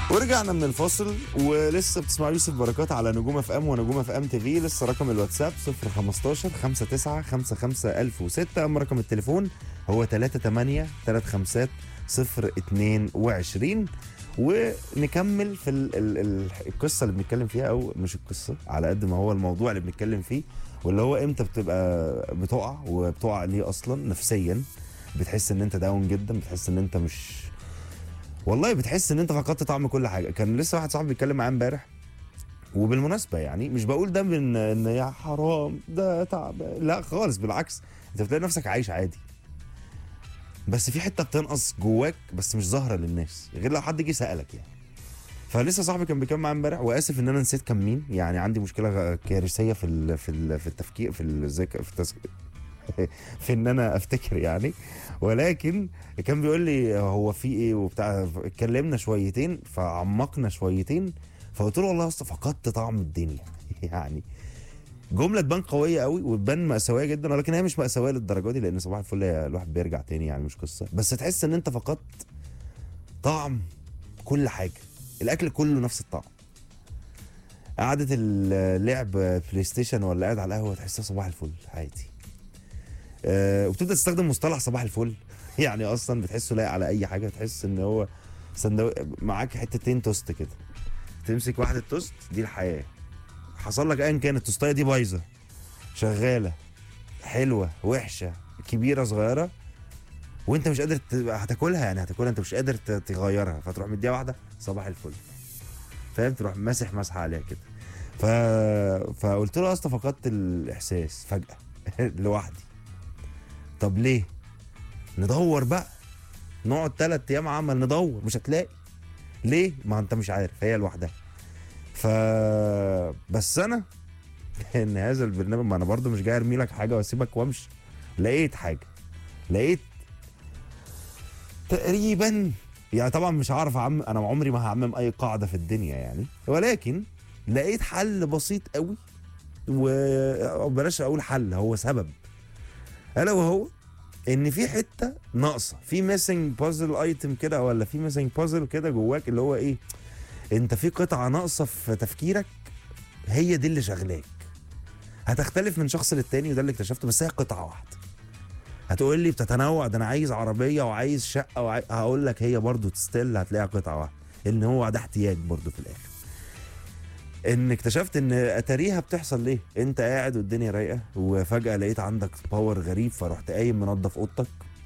ورجعنا من الفاصل ولسه بتسمعوا يوسف بركات على نجوم اف ام ونجوم اف ام تي في لسه رقم الواتساب 015 59 55 1006 اما رقم التليفون هو 38 35 022 ونكمل في ال ال ال القصه اللي بنتكلم فيها او مش القصه على قد ما هو الموضوع اللي بنتكلم فيه واللي هو امتى بتبقى بتقع وبتقع ليه اصلا نفسيا بتحس ان انت داون جدا بتحس ان انت مش والله بتحس ان انت فقدت طعم كل حاجه كان لسه واحد صاحبي بيتكلم معايا امبارح وبالمناسبه يعني مش بقول ده من ان يا حرام ده تعب لا خالص بالعكس انت بتلاقي نفسك عايش عادي بس في حته بتنقص جواك بس مش ظاهره للناس غير لو حد جه سالك يعني فلسه صاحبي كان بيتكلم معايا امبارح واسف ان انا نسيت كان مين يعني عندي مشكله غ- كارثيه في ال في ال في التفكير في الذكاء في التس... في ان انا افتكر يعني ولكن كان بيقول لي هو في ايه وبتاع اتكلمنا شويتين فعمقنا شويتين فقلت له والله يا اسطى فقدت طعم الدنيا يعني جمله تبان قويه قوي وتبان مأساويه جدا ولكن هي مش مأساويه للدرجه دي لان صباح الفل هي الواحد بيرجع تاني يعني مش قصه بس تحس ان انت فقدت طعم كل حاجه الاكل كله نفس الطعم قعدة اللعب بلاي ستيشن ولا قاعد على القهوه تحسها صباح الفل عادي أه وبتبدا تستخدم مصطلح صباح الفل يعني اصلا بتحسه لايق على اي حاجه تحس ان هو سندو... معاك حتتين توست كده تمسك واحده توست دي الحياه حصل لك ايا كانت التوستايه دي بايظه شغاله حلوه وحشه كبيره صغيره وانت مش قادر ت... هتاكلها يعني هتاكلها انت مش قادر ت- تغيرها فتروح مديها واحده صباح الفل فاهم تروح ماسح مسحه عليها كده ف... فقلت له يا اسطى فقدت الاحساس فجاه لوحدي طب ليه ندور بقى نقعد ثلاث ايام عمل ندور مش هتلاقي ليه ما انت مش عارف هي لوحدها ف بس انا ان هذا البرنامج ما انا برضو مش جاي ارمي لك حاجه واسيبك وامشي لقيت حاجه لقيت تقريبا يعني طبعا مش هعرف اعمم انا عمري ما هعمم اي قاعده في الدنيا يعني ولكن لقيت حل بسيط قوي وبلاش اقول حل هو سبب الا وهو ان في حته ناقصه في ميسنج بازل ايتم كده ولا في ميسنج بازل كده جواك اللي هو ايه انت في قطعه ناقصه في تفكيرك هي دي اللي شغلاك هتختلف من شخص للتاني وده اللي اكتشفته بس هي قطعه واحده هتقول لي بتتنوع ده انا عايز عربيه وعايز شقه وعايز هقول لك هي برضو تستل هتلاقيها قطعه واحده ان هو ده احتياج برضو في الاخر ان اكتشفت ان اتاريها بتحصل ليه انت قاعد والدنيا رايقه وفجاه لقيت عندك باور غريب فرحت قايم منظف اوضتك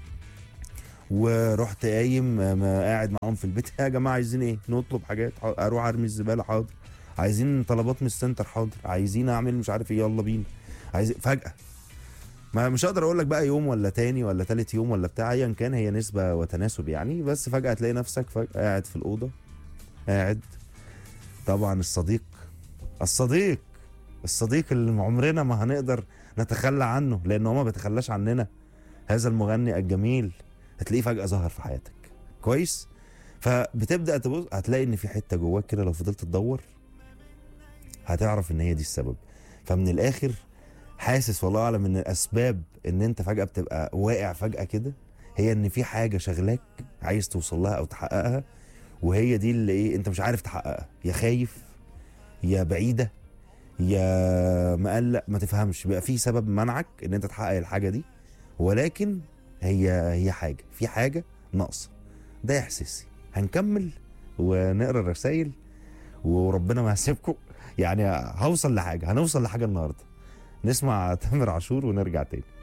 ورحت قايم ما قاعد معاهم في البيت يا جماعه عايزين ايه نطلب حاجات حاضر. اروح ارمي الزباله حاضر عايزين طلبات من السنتر حاضر عايزين اعمل مش عارف ايه يلا بينا عايز فجاه ما مش هقدر اقول لك بقى يوم ولا تاني ولا تالت يوم ولا بتاع ايا كان هي نسبه وتناسب يعني بس فجاه تلاقي نفسك فجأة قاعد في الاوضه قاعد طبعا الصديق الصديق الصديق اللي عمرنا ما هنقدر نتخلى عنه لان هو ما بيتخلاش عننا هذا المغني الجميل هتلاقيه فجاه ظهر في حياتك كويس فبتبدا تبص هتلاقي ان في حته جواك كده لو فضلت تدور هتعرف ان هي دي السبب فمن الاخر حاسس والله اعلم ان الاسباب ان انت فجاه بتبقى واقع فجاه كده هي ان في حاجه شغلاك عايز توصل لها او تحققها وهي دي اللي ايه انت مش عارف تحققها يا خايف يا بعيده يا مقلق ما تفهمش بيبقى في سبب منعك ان انت تحقق الحاجه دي ولكن هي هي حاجه في حاجه ناقصه ده احساسي هنكمل ونقرا الرسايل وربنا ما هسيبكم يعني هوصل لحاجه هنوصل لحاجه النهارده نسمع تامر عاشور ونرجع تاني